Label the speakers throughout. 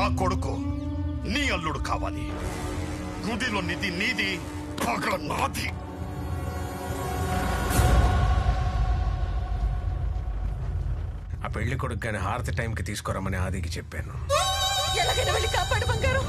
Speaker 1: నా కొడుకు నీ అల్లుడు కావాలి గుడిలో నిధి నీది పగ నాది
Speaker 2: ఆ పెళ్లి కొడుకు కానీ హారతి టైంకి తీసుకురమ్మని ఆదికి చెప్పాను
Speaker 3: ఎలాగైనా వెళ్ళి కాపాడు బంగారం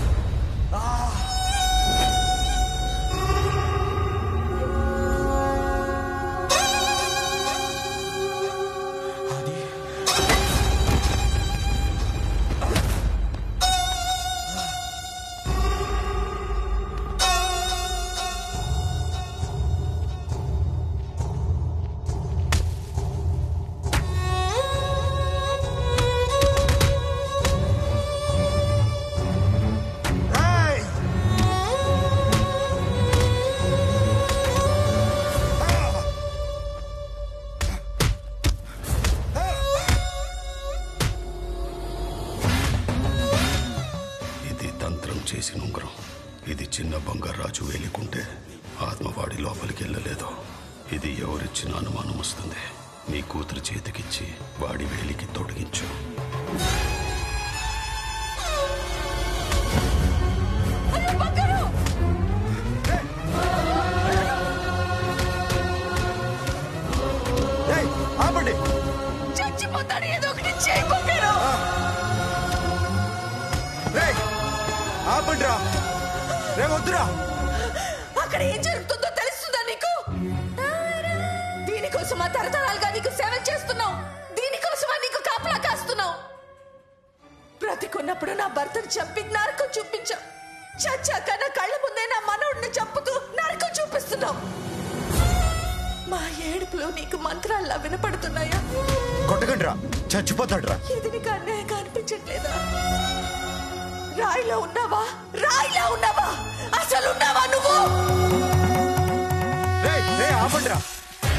Speaker 1: ఇది తంత్రం చేసిన ఉంగరం ఇది చిన్న బంగారాజు వేలికుంటే ఆత్మవాడి లోపలికి వెళ్ళలేదు ఇది ఎవరిచ్చిన అనుమానం వస్తుంది నీ కూతురు చేతికిచ్చి వాడి వేలికి తొడిగించు
Speaker 4: ఆపండి
Speaker 3: చచ్చిపోతాడు ఏదో ఒకటి చేయి బంగారం
Speaker 4: ఆపండి రా రే వద్దురా
Speaker 3: అక్కడ ఏం జరుగుతుందో తెలుస్తుందా నీకు దీనికోసమా తరతరాలుగా నీకు సేవ చేస్తున్నావు దీనికోసమా నీకు కాపలా కాస్తున్నావు బ్రతికున్నప్పుడు నా భర్తను చంపి నరకం చూపించావు చచ్చాక నా కళ్ళ ముందే నా మనవుడిని చంపుతూ నరకం చూపిస్తున్నావు మా ఏడుపులో నీకు మంత్రాల్లా వినపడుతున్నాయా
Speaker 4: కొట్టకండి రా చచ్చిపోతాడు రా
Speaker 3: ఇది నీకు అన్యాయంగా అనిపించట్లేదా రాయిలో ఉన్నావా రాయిలో ఉన్నావా అసలు ఉన్నావా నువ్వు
Speaker 4: రే రే ఆపండి రా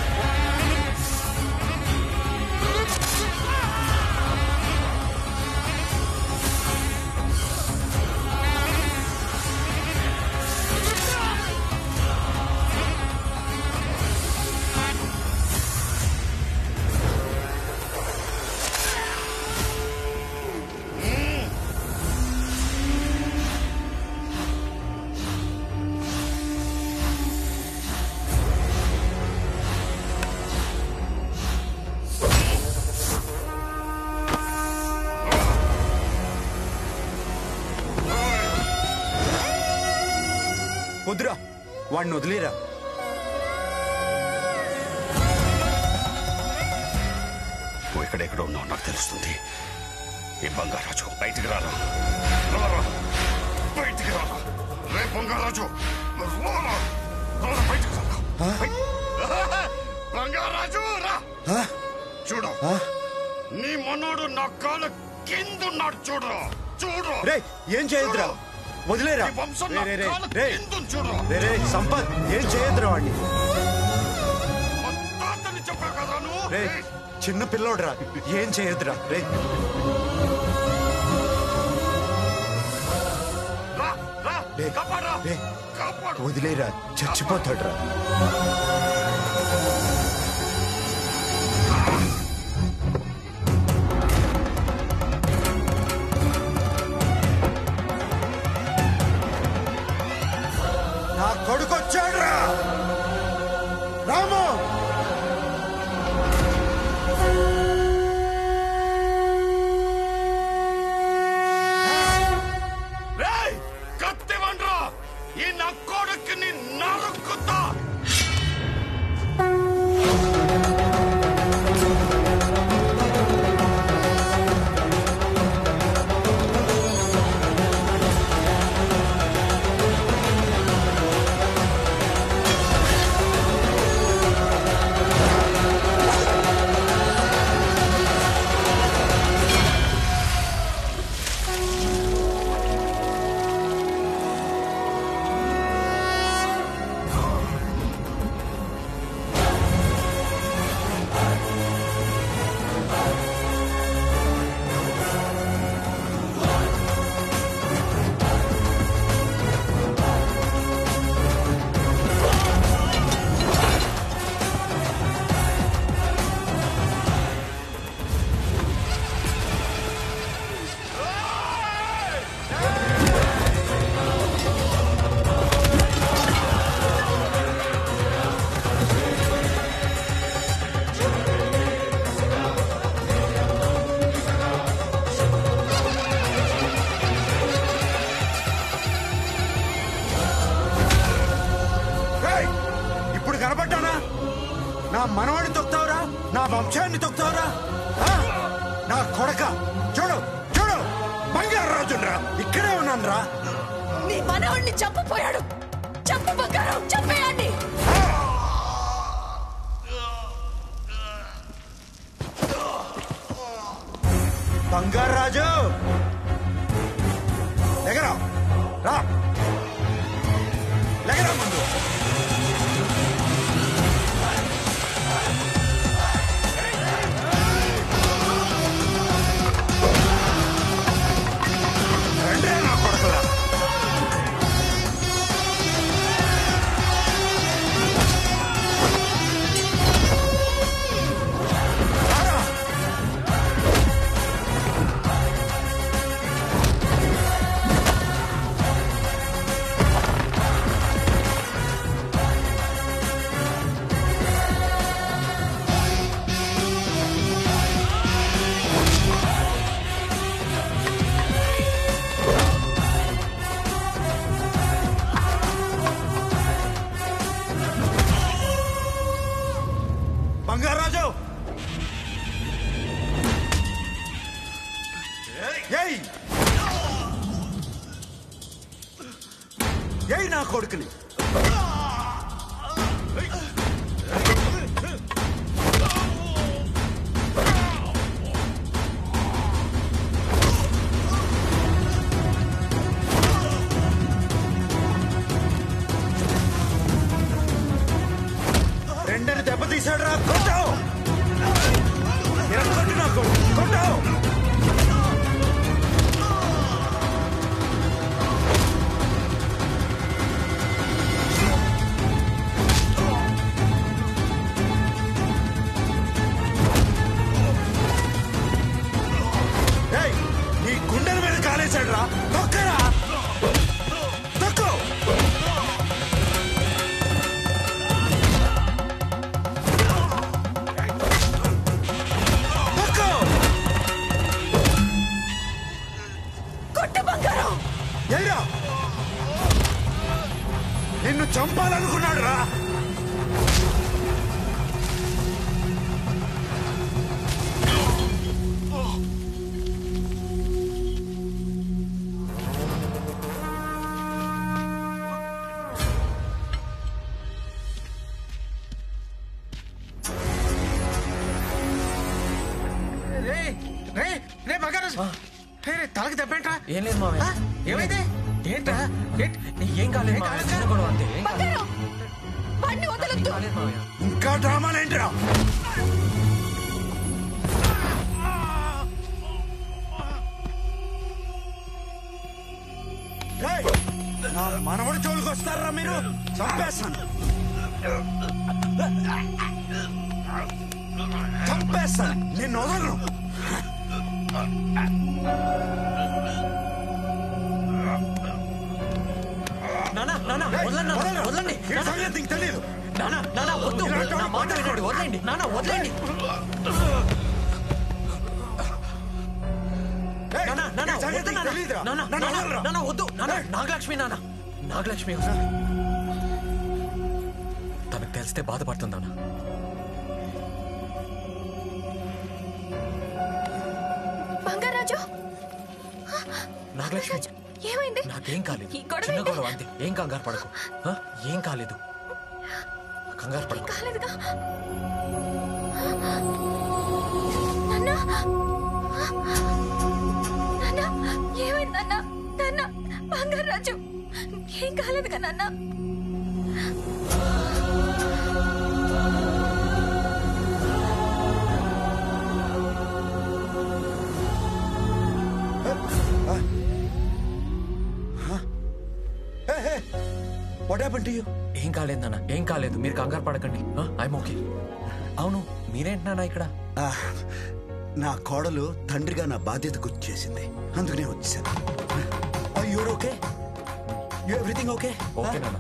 Speaker 4: వద్దురా వాడిని వదిలేరా
Speaker 1: నువ్వు ఎక్కడెక్కడ ఉన్నావు నాకు తెలుస్తుంది ఈ బంగారాజు బయటికి రారా రారా బయటికి రారా రే బంగారాజు రారా రారా బయటికి రారా బయట- బంగారాజు రా చూడు నీ మనోడు నా కాళ్ళ కిందున్నాడు చూడు చూడు
Speaker 4: రే ఏం చేయొద్దురా వదిలేరా
Speaker 1: ఈ వంశం
Speaker 4: రే,
Speaker 1: నా
Speaker 4: రే, రే,
Speaker 1: కాళ్ళ
Speaker 4: రే.
Speaker 1: కిందుంది చూడు
Speaker 4: రే రే సంపత్ ఏం చేయొద్దురా వాడిని
Speaker 1: మా తాతని చెప్పావు కదా నువ్వు
Speaker 4: రే చిన్న పిల్లోడురా ఏం చేయొద్దురా రే
Speaker 1: రా రా
Speaker 4: రే,
Speaker 1: కాపాడరా
Speaker 4: రే.
Speaker 1: కాపాడు
Speaker 4: వదిలేరా చచ్చిపోతాడురా నా కొడుకు వచ్చాడురా రాము
Speaker 1: రేయ్ కత్తి వండ్రా ఈ నా కొడుకుని నరుకుతా
Speaker 4: నా మనవాడిని తొక్తావురా నా వంశాన్ని తొక్తావురా ఆ? నా కొడక చూడు చూడు బంగారు రాజురా ఇక్కడే ఉన్నాను రా
Speaker 3: నీ మనవణ్ణి చంపపోయాడు చంప బంగారం చంపేయండి
Speaker 4: బంగారు రాజు ఎగరా రా లెగరా ముందు రండి నా కొడుకులా బంగారాజు ఏయ్ ఏయ్ నా కొడుకుని రెండని దెబ్బతీశాడు రా కొట్టావు ఎరగొట్టు నాకు కొట్టావు ఏయ్, నీ గుండెల మీద కాలేశాడు రా తొక్కరా తొక్కు తొక్కు
Speaker 3: కొట్టు బంగారం
Speaker 4: ఏరా నిన్ను చంపాలనుకున్నాడు రా
Speaker 2: రే రే రే బంగారం రే రే తలకి దెబ్బేంట్రా
Speaker 5: ఏం లేదు మావయ్య
Speaker 2: ఆ? ఏమైంది ఏంట్రా ఏంట్
Speaker 5: ఏం కాలేదు
Speaker 2: ఏం
Speaker 5: మావయ్య
Speaker 2: కాలేదు?
Speaker 5: చిన్న గొడవ అంతే ఏం కాలేదు.
Speaker 3: బంగారం వాణ్ణి
Speaker 5: ఏం
Speaker 3: వదలొద్దు
Speaker 5: కాలేదు మావయ్య
Speaker 4: ఇంకా డ్రామాలేంటిరా ఏయ్, నా మనవడి జోలికి వస్తారా మీరు చంపేస్తాను చంపేస్తాను నిన్ను వదలను
Speaker 5: నానా నానా
Speaker 4: ఏయ్,
Speaker 5: వదలండి నాన్న,
Speaker 4: వదలను.
Speaker 5: వదలండి
Speaker 4: ఈ
Speaker 5: నాన్న,
Speaker 4: సంగతి నీకు తెలియదు
Speaker 5: నాన్న నాన్న వద్దు
Speaker 4: ఇలాంటి
Speaker 5: నా మాట
Speaker 4: వాడిని
Speaker 5: వినండి వదలండి నాన్న వదలండి
Speaker 4: ఏయ్,
Speaker 5: నాన్న నాన్న
Speaker 4: ఈ సంగతి
Speaker 5: వద్దు
Speaker 4: నీకు
Speaker 5: నాన్న
Speaker 4: తెలీదురా?
Speaker 5: నాన్న
Speaker 4: నన్ను
Speaker 5: నాన్న
Speaker 4: వదలరా?
Speaker 5: నాన్న వద్దు నాన్న నాగలక్ష్మి నాన్న నాగలక్ష్మి వస్తుంది తనకు తెలిస్తే బాధపడుతుంది నాన్న
Speaker 3: బంగారాజు
Speaker 5: నాగలక్ష్మి
Speaker 3: బంగారాజు, ఏమైంది
Speaker 5: నాకేం కాలేదు
Speaker 3: ఈ గొడవ
Speaker 5: చిన్న
Speaker 3: ఏంటి?
Speaker 5: గొడవ అంతే ఏం కంగారు పడకు ఆ? ఏం కాలేదు కంగారు పడకు
Speaker 3: కాలేదుగా నాన్న నాన్న ఏమైంది నాన్న నాన్న బంగారాజు ఏం కాలేదుగా నాన్న
Speaker 4: వాట్ హ్యాపన్ టు యూ
Speaker 5: ఏం కాలేదు నాన్న ఏం కాలేదు మీరు కంగారు పడకండి ఐమ్ ఓకే అవును మీరేంటి నాన్న ఇక్కడ
Speaker 4: నా కోడలు తండ్రిగా నా బాధ్యత గుర్తు చేసింది అందుకనే వచ్చేసాను your okay you everything okay
Speaker 5: okay నాన్న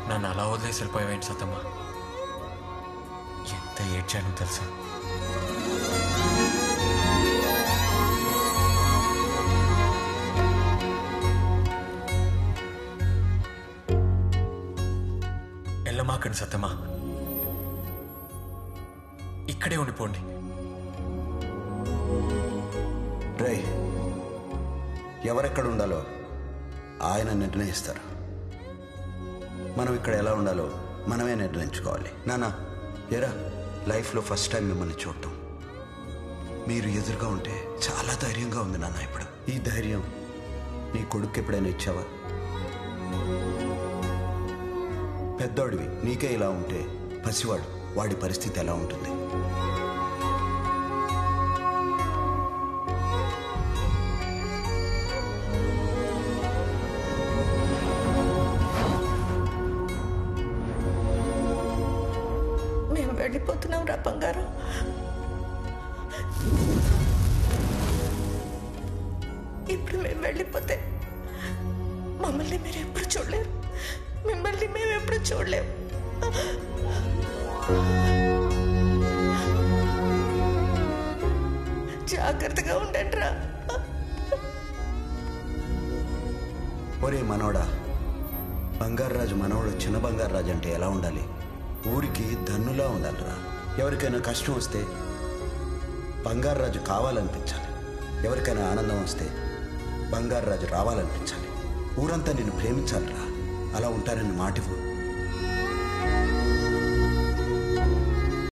Speaker 5: నన్ను అలా వదిలేసి వెళ్ళిపోయావేంటి సతమ్మ ఎంత ఏడ్చాను తెలుసా వెళ్ళమాకండి సతమ్మా ఇక్కడే ఉండిపోండి
Speaker 4: రై ఎవరెక్కడ ఉండాలో ఆయన నిర్ణయిస్తారు మనం ఇక్కడ ఎలా ఉండాలో మనమే నిర్ణయించుకోవాలి నానా ఎరా లైఫ్లో ఫస్ట్ టైం మిమ్మల్ని చూడటం మీరు ఎదురుగా ఉంటే చాలా ధైర్యంగా ఉంది నాన్న ఇప్పుడు ఈ ధైర్యం నీ కొడుకు ఎప్పుడైనా ఇచ్చావా పెద్దోడివి నీకే ఇలా ఉంటే పసివాడు వాడి పరిస్థితి ఎలా ఉంటుంది
Speaker 3: మేము వెళ్ళిపోతున్నాం రా బంగారం ఇప్పుడు మేము వెళ్ళిపోతే మమ్మల్ని మీరు ఎప్పుడు చూడలేరు మిమ్మల్ని మేము ఎప్పుడు చూడలేము జాగ్రత్తగా ఉండండి రా
Speaker 4: ఒరే మనోడా బంగారాజు మనవడు చిన్న బంగారాజు అంటే ఎలా ఉండాలి ఊరికి దన్నులా ఉండాలిరా ఎవరికైనా కష్టం వస్తే బంగారాజు కావాలనిపించాలి ఎవరికైనా ఆనందం వస్తే బంగారాజు రావాలనిపించాలి ఊరంతా నిన్ను ప్రేమించాలిరా అలా ఉంటానని మాటివు